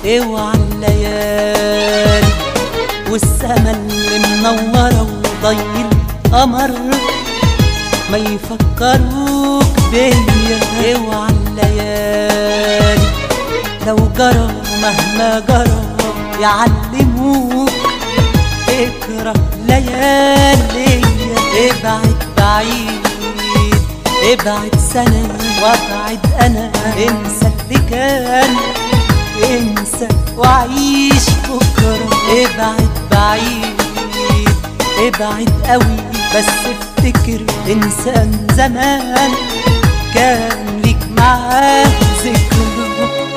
اوعى الليالي والسما اللي منورة وضي القمر ما يفكروك بيا اوعى الليالي لو جرى مهما جرى يعلموك اكره ليالي ابعد بعيد ابعد سنة وابعد انا انسى اللي كان انسى وعيش بكرة ابعد بعيد ابعد قوي بس افتكر انسان زمان كان ليك معاه ذكرى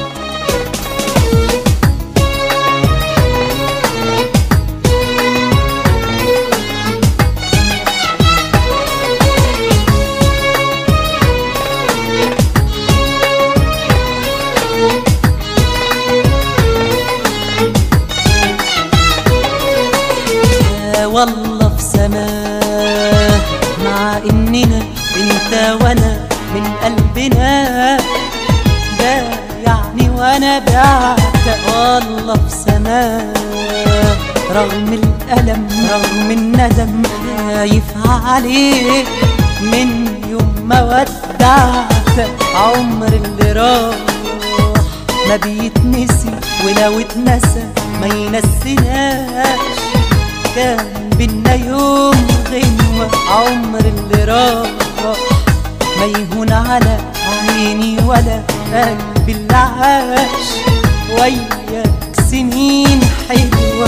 يا والله في سماه مع اننا انت وانا من قلبنا ده يعني وانا بعتق والله في سماه رغم الألم رغم الندم خايف عليك من يوم ما ودعتك عمر اللي راح ما بيتنسي ولو اتنسى ما ينسيناش كان بينا يوم غنوة عمر اللي راح ما يهون على عيني ولا قلبي اللي عاش وياك سنين حلوة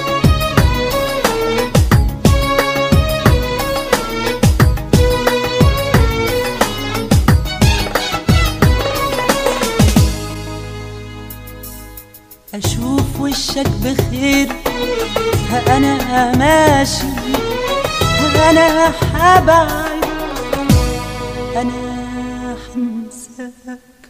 أشوف وشك بخير ها أنا ماشي ها أنا حبعد أنا حنساك